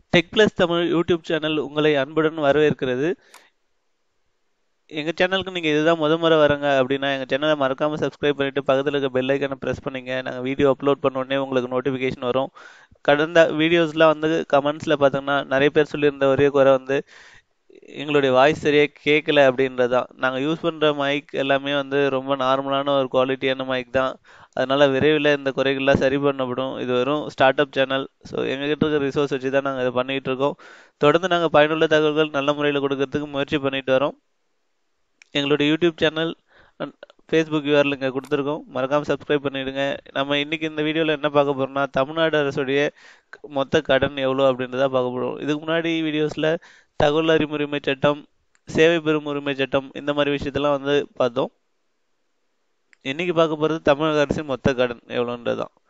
tech plus Tamil YouTube channel உங்களை அன்புடன் வரவேற்கிறது எங்கள் சேனலுக்கு நீங்கள் இதுதான் முத முறை வரங்க அப்படின்னா எங்கள் சேனலை மறக்காமல் சப்ஸ்கிரைப் பண்ணிவிட்டு பக்கத்தில் இருக்க பெல் ஐக்கனை ப்ரெஸ் பண்ணிங்க நாங்கள் வீடியோ அப்லோட் பண்ண உடனே உங்களுக்கு நோட்டிஃபிகேஷன் வரும் கடந்த வீடியோஸ்லாம் வந்து கமெண்ட்ஸில் பார்த்தோம்னா நிறைய பேர் சொல்லியிருந்த ஒரே குறை வந்து எங்களுடைய வாய்ஸ் சரியாக கேட்கல அப்படின்றது தான் நாங்கள் யூஸ் பண்ணுற மைக் எல்லாமே வந்து ரொம்ப நார்மலான ஒரு குவாலிட்டியான மைக் தான் அதனால விரைவில் இந்த குறைகள்லாம் சரி பண்ணப்படும் இது வெறும் ஸ்டார்ட் அப் சேனல் ஸோ எங்ககிட்ட இருக்க ரிசோர்ஸ் வச்சு தான் நாங்கள் இதை பண்ணிகிட்டு இருக்கோம் தொடர்ந்து நாங்கள் பயனுள்ள தகவல்கள் நல்ல முறையில் கொடுக்கறதுக்கு முயற்சி பண்ணிட்டு வரோம் எங்களுடைய யூடியூப் சேனல் ஃபேஸ்புக் யூஆரில் இங்கே கொடுத்துருக்கோம் மறக்காமல் சப்ஸ்கிரைப் பண்ணிவிடுங்க நம்ம இன்றைக்கி இந்த வீடியோவில் என்ன பார்க்க போகிறோம்னா தமிழ்நாடு அரசுடைய மொத்த கடன் எவ்வளோ அப்படின்றத பார்க்க போகிறோம் இதுக்கு முன்னாடி வீடியோஸில் தகவல் அறிமுரிமை சட்டம் சேவை பெறும் உரிமை சட்டம் இந்த மாதிரி விஷயத்தெல்லாம் வந்து பார்த்தோம் இன்னைக்கு பார்க்க போகிறது தமிழக அரசின் மொத்த கடன் எவ்வளோன்றது தான்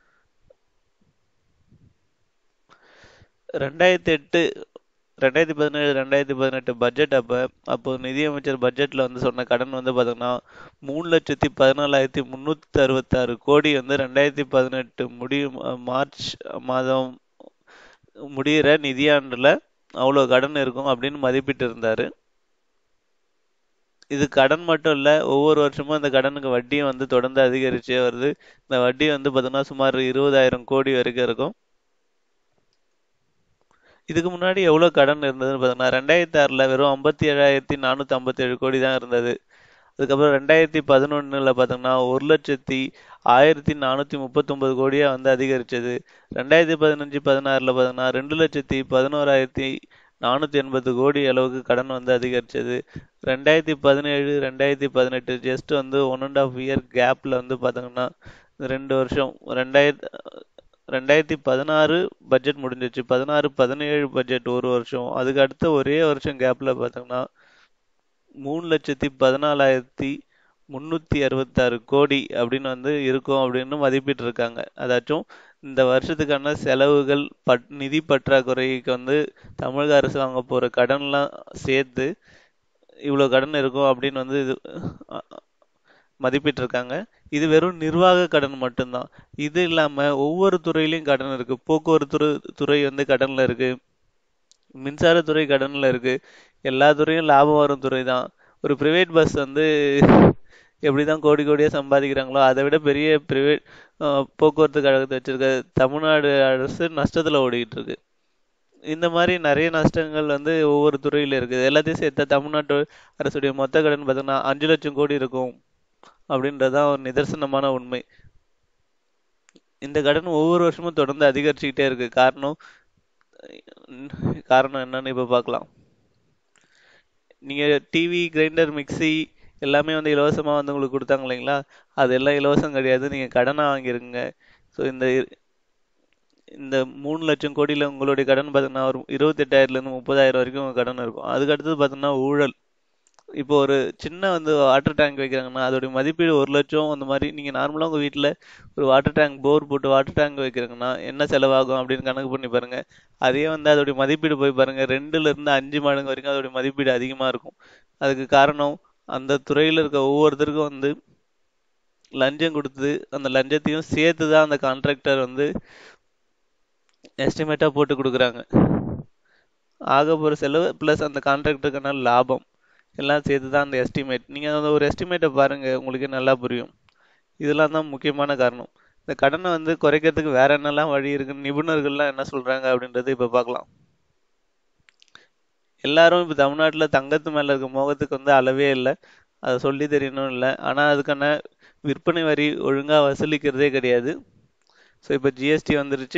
ரெண்டாயிரத்தி எட்டு ரெண்டாயிரத்தி பதினேழு ரெண்டாயிரத்தி பதினெட்டு பட்ஜெட் அப்போ அப்போ நிதியமைச்சர் பட்ஜெட்டில் வந்து சொன்ன கடன் வந்து பார்த்தோம்னா மூணு லட்சத்தி பதினாலாயிரத்தி முந்நூற்றி அறுபத்தாறு கோடி வந்து ரெண்டாயிரத்தி பதினெட்டு முடியும் மார்ச் மாதம் முடிகிற நிதியாண்டில் அவ்வளோ கடன் இருக்கும் அப்படின்னு மதிப்பிட்டு இருந்தார் இது கடன் மட்டும் இல்லை ஒவ்வொரு வருஷமும் இந்த கடனுக்கு வட்டியும் வந்து தொடர்ந்து அதிகரிச்சே வருது இந்த வட்டி வந்து பார்த்தோம்னா சுமார் இருபதாயிரம் கோடி வரைக்கும் இருக்கும் இதுக்கு முன்னாடி எவ்வளோ கடன் இருந்ததுன்னு பார்த்தோம்னா ரெண்டாயிரத்தி ஆறில் வெறும் ஐம்பத்தி ஏழாயிரத்தி நானூற்றி ஐம்பத்தேழு கோடி தான் இருந்தது அதுக்கப்புறம் ரெண்டாயிரத்தி பதினொன்றில் பார்த்தோம்னா ஒரு லட்சத்தி ஆயிரத்தி நானூற்றி முப்பத்தொம்பது கோடியாக வந்து அதிகரிச்சது ரெண்டாயிரத்தி பதினஞ்சு பதினாறில் பார்த்தோம்னா ரெண்டு லட்சத்தி பதினோராயிரத்தி நானூற்றி எண்பது கோடி அளவுக்கு கடன் வந்து அதிகரிச்சது ரெண்டாயிரத்தி பதினேழு ரெண்டாயிரத்தி பதினெட்டு ஜஸ்ட் வந்து ஒன் அண்ட் ஆஃப் இயர் கேப்பில் வந்து பார்த்தோங்கன்னா ரெண்டு வருஷம் ரெண்டாயிரத்தி ரெண்டாயிரத்தி பதினாறு பட்ஜெட் முடிஞ்சிச்சு பதினாறு பதினேழு பட்ஜெட் ஒரு வருஷம் அதுக்கு அடுத்த ஒரே வருஷம் கேப்பில் பார்த்தோம்னா மூணு லட்சத்தி பதினாலாயிரத்தி முந்நூற்றி அறுபத்தாறு கோடி அப்படின்னு வந்து இருக்கும் அப்படின்னு மதிப்பிட்டு இருக்காங்க அதாச்சும் இந்த வருஷத்துக்கான செலவுகள் பட் நிதி பற்றாக்குறைக்கு வந்து தமிழக அரசு வாங்க போகிற கடன்லாம் சேர்த்து இவ்வளோ கடன் இருக்கும் அப்படின்னு வந்து இது மதிப்பிட்டிருக்காங்க இது வெறும் நிர்வாக கடன் மட்டும்தான் இது இல்லாமல் ஒவ்வொரு துறையிலையும் கடன் இருக்கு போக்குவரத்து துறை வந்து கடனில் இருக்கு மின்சாரத்துறை கடனில் இருக்கு எல்லா துறையும் லாபம் வரும் துறை தான் ஒரு ப்ரைவேட் பஸ் வந்து எப்படி தான் கோடி கோடியாக சம்பாதிக்கிறாங்களோ அதை விட பெரிய ப்ரைவேட் போக்குவரத்து கழகத்தை வச்சிருக்க தமிழ்நாடு அரசு நஷ்டத்தில் ஓடிக்கிட்டு இருக்கு இந்த மாதிரி நிறைய நஷ்டங்கள் வந்து ஒவ்வொரு துறையில் இருக்குது எல்லாத்தையும் சேர்த்தா தமிழ்நாட்டு அரசுடைய மொத்த கடன் பார்த்தோம்னா அஞ்சு லட்சம் கோடி இருக்கும் அப்படின்றதான் ஒரு நிதர்சனமான உண்மை இந்த கடன் ஒவ்வொரு வருஷமும் தொடர்ந்து அதிகரிச்சுக்கிட்டே இருக்கு காரணம் காரணம் என்னன்னு இப்போ பார்க்கலாம் நீங்கள் டிவி கிரைண்டர் மிக்சி எல்லாமே வந்து இலவசமாக வந்து உங்களுக்கு கொடுத்தாங்க இல்லைங்களா அதெல்லாம் இலவசம் கிடையாது நீங்கள் கடனாக வாங்கிருங்க ஸோ இந்த இந்த மூணு லட்சம் கோடியில் உங்களுடைய கடன் பார்த்தீங்கன்னா ஒரு இருபத்தெட்டாயிரத்துலேருந்து முப்பதாயிரம் வரைக்கும் உங்கள் கடன் இருக்கும் அதுக்கு அடுத்தது பார்த்தீங்கன்னா ஊழல் இப்போ ஒரு சின்ன வந்து வாட்டர் டேங்க் வைக்கிறாங்கன்னா அதோடைய மதிப்பீடு ஒரு லட்சம் அந்த மாதிரி நீங்கள் நார்மலாக உங்கள் வீட்டில் ஒரு வாட்டர் டேங்க் போர் போட்டு வாட்டர் டேங்க் வைக்கிறாங்கன்னா என்ன செலவாகும் அப்படின்னு கணக்கு பண்ணி பாருங்க அதே வந்து அதோடைய மதிப்பீடு போய் பாருங்க ரெண்டுல இருந்து அஞ்சு மடங்கு வரைக்கும் அதோடைய மதிப்பீடு அதிகமாக இருக்கும் அதுக்கு காரணம் அந்த துறையில் இருக்க ஒவ்வொருத்தருக்கும் வந்து லஞ்சம் கொடுத்து அந்த லஞ்சத்தையும் சேர்த்து தான் அந்த கான்ட்ராக்டர் வந்து எஸ்டிமேட்டாக போட்டு கொடுக்குறாங்க ஆக போகிற செலவு ப்ளஸ் அந்த கான்ட்ராக்டருக்கான லாபம் எல்லாம் சேர்த்து தான் அந்த எஸ்டிமேட் நீங்கள் அந்த ஒரு எஸ்டிமேட்டை பாருங்கள் உங்களுக்கு நல்லா புரியும் இதெல்லாம் தான் முக்கியமான காரணம் இந்த கடனை வந்து குறைக்கிறதுக்கு வேற என்னெல்லாம் வழி இருக்குன்னு நிபுணர்கள்லாம் என்ன சொல்கிறாங்க அப்படின்றது இப்போ பார்க்கலாம் எல்லாரும் இப்போ தமிழ்நாட்டில் தங்கத்து மேலே இருக்க மோகத்துக்கு வந்து அளவே இல்லை அதை சொல்லி தெரியணும் இல்லை ஆனால் அதுக்கான விற்பனை வரி ஒழுங்காக வசூலிக்கிறதே கிடையாது ஸோ இப்போ ஜிஎஸ்டி வந்துருச்சு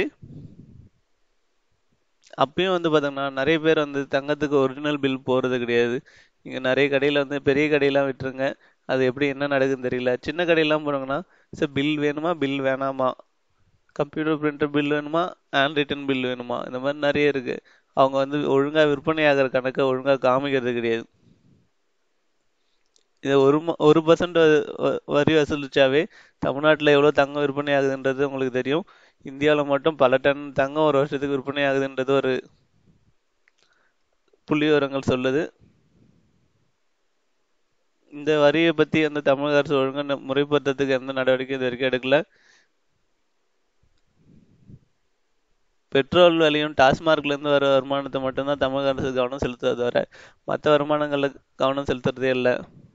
அப்பயும் வந்து பார்த்தோம்னா நிறைய பேர் வந்து தங்கத்துக்கு ஒரிஜினல் பில் போகிறது கிடையாது இங்கே நிறைய கடையில் வந்து பெரிய கடையெல்லாம் விட்டுருங்க அது எப்படி என்ன நடக்குதுன்னு தெரியல சின்ன கடையெல்லாம் போனாங்கன்னா சார் பில் வேணுமா பில் வேணாமா கம்ப்யூட்டர் பிரிண்டர் பில் வேணுமா ஹேண்ட் ரிட்டன் பில் வேணுமா இந்த மாதிரி நிறைய இருக்குது அவங்க வந்து ஒழுங்காக விற்பனை ஆகிற கணக்கை ஒழுங்காக காமிக்கிறது கிடையாது இதை ஒரு ஒரு பர்சன்ட் வரி வசூலிச்சாவே தமிழ்நாட்டில் எவ்வளோ தங்கம் விற்பனை ஆகுதுன்றது உங்களுக்கு தெரியும் இந்தியாவில் மட்டும் பல டன் தங்கம் ஒரு வருஷத்துக்கு விற்பனை ஆகுதுன்றது ஒரு புள்ளி விவரங்கள் சொல்லுது இந்த வரியை பற்றி அந்த தமிழக அரசு ஒழுங்காக முறைப்படுத்துறதுக்கு எந்த நடவடிக்கையும் இது வரைக்கும் எடுக்கல பெட்ரோல் விலையும் டாஸ்மார்க்லேருந்து வர வருமானத்தை மட்டும்தான் தமிழக அரசு கவனம் செலுத்துறது தவிர மற்ற வருமானங்களில் கவனம் செலுத்துறதே இல்லை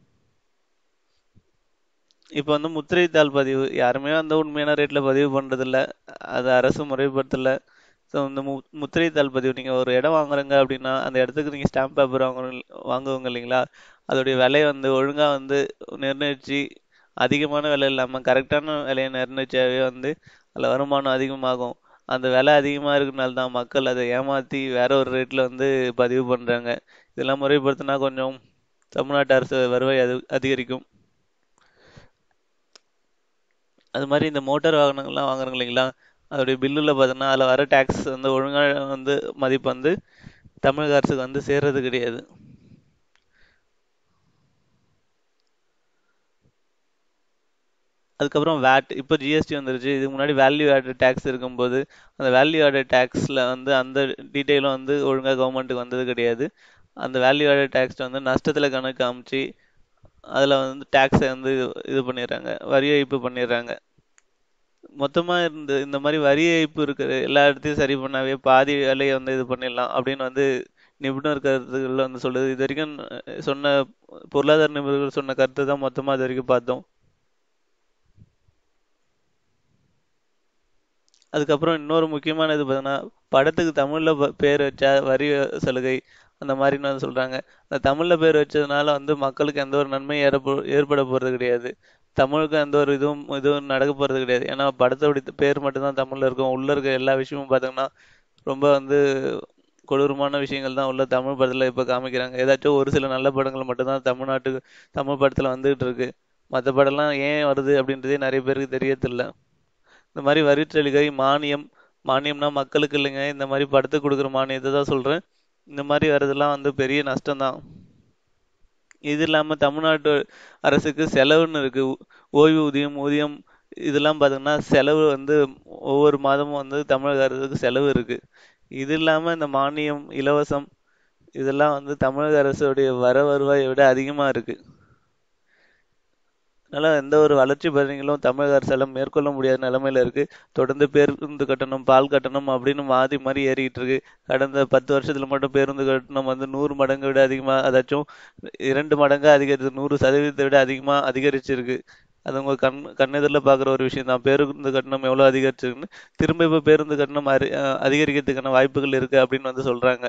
இப்போ வந்து முத்திரைத்தாள் பதிவு யாருமே வந்து உண்மையான ரேட்டில் பதிவு பண்ணுறதில்ல அது அரசு முறைப்படுத்தலை ஸோ இந்த மு முத்திரைத்தாள் பதிவு நீங்கள் ஒரு இடம் வாங்குறீங்க அப்படின்னா அந்த இடத்துக்கு நீங்கள் ஸ்டாம்ப் பேப்பர் வாங்க வாங்குவங்க இல்லைங்களா அதோடைய விலையை வந்து ஒழுங்காக வந்து நிர்ணயித்து அதிகமான விலை இல்லாமல் கரெக்டான விலையை நிர்ணயிச்சாவே வந்து அதில் வருமானம் அதிகமாகும் அந்த விலை அதிகமாக இருக்கிறனால தான் மக்கள் அதை ஏமாற்றி வேற ஒரு ரேட்டில் வந்து பதிவு பண்ணுறாங்க இதெல்லாம் முறைப்படுத்தினா கொஞ்சம் தமிழ்நாட்டு அரசு வருவாய் அது அதிகரிக்கும் அது மாதிரி இந்த மோட்டார் வாகனங்கள்லாம் வாங்குறாங்க இல்லைங்களா அதோடைய பில்லில் பார்த்தோன்னா அதில் வர டேக்ஸ் வந்து ஒழுங்காக வந்து மதிப்பு வந்து தமிழக அரசுக்கு வந்து சேர்றது கிடையாது அதுக்கப்புறம் வேட் இப்போ ஜிஎஸ்டி வந்துருச்சு இதுக்கு முன்னாடி வேல்யூ ஆடட் டேக்ஸ் இருக்கும்போது அந்த வேல்யூ ஆடட் டேக்ஸில் வந்து அந்த டீட்டெயிலும் வந்து ஒழுங்காக கவர்மெண்ட்டுக்கு வந்தது கிடையாது அந்த வேல்யூ ஆடட் டேக்ஸ் வந்து நஷ்டத்தில் கணக்கு காமிச்சு அதில் வந்து டேக்ஸை வந்து இது பண்ணிடுறாங்க வரி ஏய்ப்பு பண்ணிடுறாங்க மொத்தமாக இந்த இந்த மாதிரி வரி ஏய்ப்பு இருக்கிற எல்லா இடத்தையும் சரி பண்ணாவே பாதி வேலையை வந்து இது பண்ணிடலாம் அப்படின்னு வந்து நிபுணர் கருத்துக்கள் வந்து சொல்லுது இது வரைக்கும் சொன்ன பொருளாதார நிபுணர்கள் சொன்ன கருத்து தான் மொத்தமாக இது வரைக்கும் பார்த்தோம் அதுக்கப்புறம் இன்னொரு முக்கியமான இது பார்த்தீங்கன்னா படத்துக்கு தமிழில் பேர் வச்சா வரி சலுகை அந்த மாதிரின்னு வந்து சொல்கிறாங்க அந்த தமிழில் பேர் வச்சதுனால வந்து மக்களுக்கு எந்த ஒரு நன்மையும் ஏற்ப ஏற்பட போகிறது கிடையாது தமிழுக்கு எந்த ஒரு இதுவும் இதுவும் நடக்க போகிறது கிடையாது ஏன்னா படத்தோடைய பேர் மட்டும்தான் தமிழில் இருக்கும் உள்ளே இருக்க எல்லா விஷயமும் பார்த்தோம்னா ரொம்ப வந்து கொடூரமான விஷயங்கள் தான் உள்ள தமிழ் படத்தில் இப்போ காமிக்கிறாங்க ஏதாச்சும் ஒரு சில நல்ல படங்கள் மட்டும்தான் தமிழ்நாட்டுக்கு தமிழ் படத்தில் வந்துகிட்டு இருக்கு மற்ற படம்லாம் ஏன் வருது அப்படின்றதே நிறைய பேருக்கு தெரியறதில்ல இந்த மாதிரி வரிச்சலுகை மானியம் மானியம்னா மக்களுக்கு இல்லைங்க இந்த மாதிரி படத்துக்கு கொடுக்குற மானியத்தை தான் சொல்கிறேன் இந்த மாதிரி வர்றதெல்லாம் வந்து பெரிய நஷ்டம்தான் இது இல்லாமல் தமிழ்நாட்டு அரசுக்கு செலவுன்னு இருக்கு ஓய்வூதியம் ஊதியம் இதெல்லாம் பார்த்தீங்கன்னா செலவு வந்து ஒவ்வொரு மாதமும் வந்து தமிழக அரசுக்கு செலவு இருக்கு இது இல்லாமல் இந்த மானியம் இலவசம் இதெல்லாம் வந்து தமிழக அரசுடைய வர வருவாயை விட அதிகமாக இருக்கு அதனால் எந்த ஒரு வளர்ச்சி பணிகளும் தமிழக அரசால் மேற்கொள்ள முடியாத நிலமையில இருக்கு தொடர்ந்து பேருந்து கட்டணம் பால் கட்டணம் அப்படின்னு மாறி மாறி ஏறிக்கிட்டு இருக்கு கடந்த பத்து வருஷத்துல மட்டும் பேருந்து கட்டணம் வந்து நூறு மடங்கு விட அதிகமாக அதாச்சும் இரண்டு மடங்கு அதிகரித்து நூறு சதவீதத்தை விட அதிகமாக அதிகரிச்சிருக்கு அது உங்க கண் கண்ணெதிரில் பார்க்குற ஒரு விஷயம் தான் பேருந்து கட்டணம் எவ்வளோ அதிகரிச்சிருக்குன்னு திரும்ப இப்போ பேருந்து கட்டணம் அரி அதிகரிக்கிறதுக்கான வாய்ப்புகள் இருக்கு அப்படின்னு வந்து சொல்றாங்க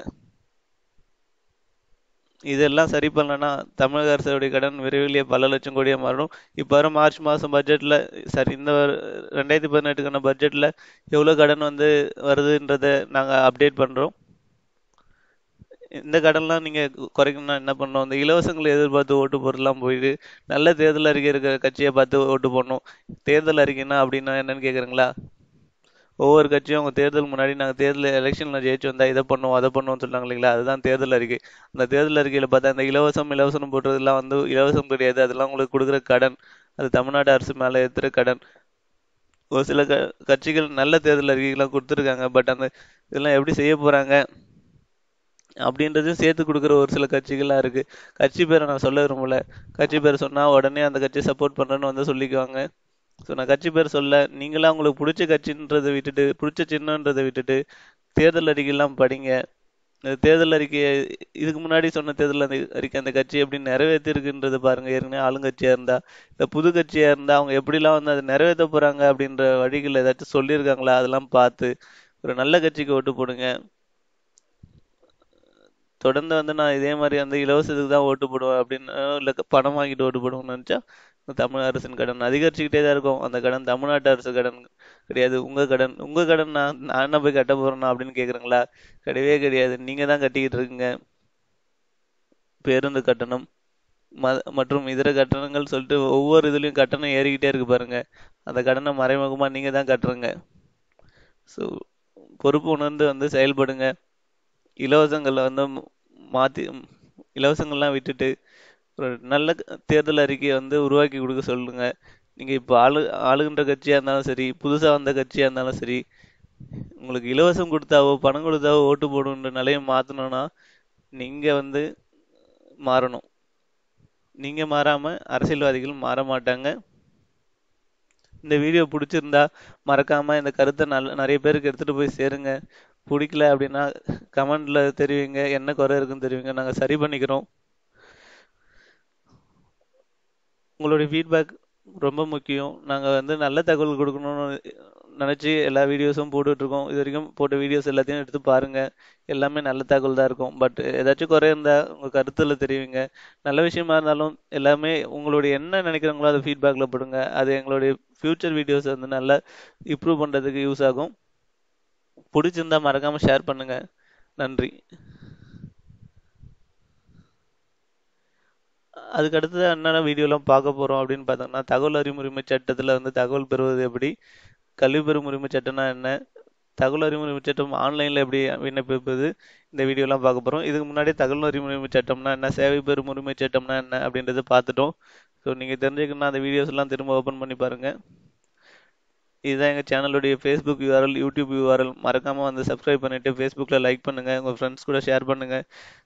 இதெல்லாம் சரி பண்ணலன்னா தமிழக அரசுடைய கடன் விரைவிலேயே பல லட்சம் கோடியாக மாறும் இப்போ வர மார்ச் மாதம் பட்ஜெட்டில் சரி இந்த ரெண்டாயிரத்தி பதினெட்டுக்கான பட்ஜெட்டில் எவ்வளோ கடன் வந்து வருதுன்றதை நாங்கள் அப்டேட் பண்ணுறோம் இந்த கடன்லாம் நீங்கள் குறைக்கணும்னா என்ன பண்ணணும் இந்த இலவசங்களை எதிர்பார்த்து ஓட்டு போடலாம் போயிட்டு நல்ல தேர்தல் அறிக்கை இருக்கிற கட்சியை பார்த்து ஓட்டு போடணும் தேர்தல் அறிக்கைன்னா அப்படின்னா என்னன்னு கேட்குறீங்களா ஒவ்வொரு கட்சியும் அவங்க தேர்தல் முன்னாடி நாங்கள் தேர்தல் எலெக்ஷனில் ஜெயிச்சு வந்தால் இதை பண்ணுவோம் அதை பண்ணுவோம்னு சொல்கிறாங்க இல்லைங்களா அதுதான் தேர்தல் அறிக்கை அந்த தேர்தல் அறிக்கையில் பார்த்தா அந்த இலவசம் இலவசம் போடுறதுலாம் வந்து இலவசம் கிடையாது அதெல்லாம் உங்களுக்கு கொடுக்குற கடன் அது தமிழ்நாடு அரசு மேலே ஏற்றுற கடன் ஒரு சில க கட்சிகள் நல்ல தேர்தல் அறிக்கைகள்லாம் கொடுத்துருக்காங்க பட் அந்த இதெல்லாம் எப்படி செய்ய போகிறாங்க அப்படின்றதையும் சேர்த்து கொடுக்குற ஒரு சில கட்சிகள்லாம் இருக்குது கட்சி பேரை நான் சொல்ல விரும்பல கட்சி பேர் சொன்னால் உடனே அந்த கட்சியை சப்போர்ட் பண்ணுறேன்னு வந்து சொல்லிக்குவாங்க ஸோ நான் கட்சி பேர் சொல்ல நீங்களாம் உங்களுக்கு பிடிச்ச கட்சின்றதை விட்டுட்டு பிடிச்ச சின்னன்றதை விட்டுட்டு தேர்தல் அறிக்கையெல்லாம் படிங்க இந்த தேர்தல் அறிக்கையை இதுக்கு முன்னாடி சொன்ன தேர்தல் அறிக்கை அந்த கட்சி எப்படி நிறைவேற்றிருக்குன்றத பாருங்க ஏற்கனவே ஆளுங்கட்சியாக இருந்தா இல்லை புது கட்சியாக இருந்தால் அவங்க எப்படிலாம் வந்து அதை நிறைவேற்ற போகிறாங்க அப்படின்ற வழிகள் ஏதாச்சும் சொல்லியிருக்காங்களா அதெல்லாம் பார்த்து ஒரு நல்ல கட்சிக்கு ஓட்டு போடுங்க தொடர்ந்து வந்து நான் இதே மாதிரி வந்து இலவசத்துக்கு தான் ஓட்டு போடுவேன் அப்படின்னு இல்லை பணம் வாங்கிட்டு ஓட்டு போடுவேன்னு நினச்சா தமிழ் அரசின் கடன் அதிகரிச்சுக்கிட்டே தான் இருக்கும் அந்த கடன் தமிழ்நாட்டு அரசு கடன் கிடையாது உங்க கடன் உங்க கடன் நான் நான் என்ன போய் கட்ட போறேன்னா அப்படின்னு கேக்குறீங்களா கிடையவே கிடையாது நீங்க தான் கட்டிக்கிட்டு இருக்கீங்க பேருந்து கட்டணம் ம மற்றும் இதர கட்டணங்கள் சொல்லிட்டு ஒவ்வொரு இதுலயும் கட்டணம் ஏறிக்கிட்டே இருக்கு பாருங்க அந்த கடனை மறைமுகமா நீங்க தான் கட்டுறீங்க ஸோ பொறுப்பு உணர்ந்து வந்து செயல்படுங்க இலவசங்களை வந்து மாற்றி இலவசங்கள்லாம் விட்டுட்டு ஒரு நல்ல தேர்தல் அறிக்கையை வந்து உருவாக்கி கொடுக்க சொல்லுங்க நீங்கள் இப்போ ஆளு ஆளுகின்ற கட்சியாக இருந்தாலும் சரி புதுசாக வந்த கட்சியாக இருந்தாலும் சரி உங்களுக்கு இலவசம் கொடுத்தாவோ பணம் கொடுத்தாவோ ஓட்டு போடுன்ற நிலையை மாற்றணும்னா நீங்கள் வந்து மாறணும் நீங்கள் மாறாமல் அரசியல்வாதிகள் மாற மாட்டாங்க இந்த வீடியோ பிடிச்சிருந்தா மறக்காம இந்த கருத்தை நல்ல நிறைய பேருக்கு எடுத்துட்டு போய் சேருங்க பிடிக்கல அப்படின்னா கமெண்ட்ல தெரிவிங்க என்ன குறை இருக்குன்னு தெரிவிங்க நாங்கள் சரி பண்ணிக்கிறோம் உங்களுடைய ஃபீட்பேக் ரொம்ப முக்கியம் நாங்கள் வந்து நல்ல தகவல் கொடுக்கணும்னு நினச்சி எல்லா வீடியோஸும் போட்டுட்ருக்கோம் இது வரைக்கும் போட்ட வீடியோஸ் எல்லாத்தையும் எடுத்து பாருங்கள் எல்லாமே நல்ல தகவல் தான் இருக்கும் பட் ஏதாச்சும் குறை இருந்தால் உங்கள் கருத்தில் தெரிவிங்க நல்ல விஷயமா இருந்தாலும் எல்லாமே உங்களுடைய என்ன நினைக்கிறாங்களோ அதை ஃபீட்பேக்கில் போடுங்க அது எங்களுடைய ஃப்யூச்சர் வீடியோஸ் வந்து நல்லா இம்ப்ரூவ் பண்ணுறதுக்கு யூஸ் ஆகும் பிடிச்சிருந்தா மறக்காமல் ஷேர் பண்ணுங்கள் நன்றி அதுக்கு அடுத்தது என்னென்ன வீடியோலாம் பார்க்க போகிறோம் அப்படின்னு பார்த்தோம்னா தகவல் அறியும் உரிமை சட்டத்தில் வந்து தகவல் பெறுவது எப்படி கல்வி பெறும் உரிமை சட்டம்னா என்ன தகவல் அறியும் உரிமை சட்டம் ஆன்லைனில் எப்படி விண்ணப்பிப்பது இந்த வீடியோலாம் பார்க்க போகிறோம் இதுக்கு முன்னாடி தகவல் அறியும் உரிமை சட்டம்னா என்ன சேவை பெறும் உரிமை சட்டம்னா என்ன அப்படின்றத பார்த்துட்டோம் ஸோ நீங்கள் தெரிஞ்சுக்கணும்னா அந்த வீடியோஸ் எல்லாம் திரும்ப ஓப்பன் பண்ணி பாருங்கள் இதுதான் எங்கள் சேனலுடைய ஃபேஸ்புக் யூஆர்எல் யூடியூப் யூஆர்எல் மறக்காமல் வந்து சப்ஸ்கிரைப் பண்ணிவிட்டு ஃபேஸ்புக்கில் லைக் பண்ணுங்கள் உங்கள் ஃப்ரெண்ட்ஸ் கூட ஷேர் பண்ணுங்கள்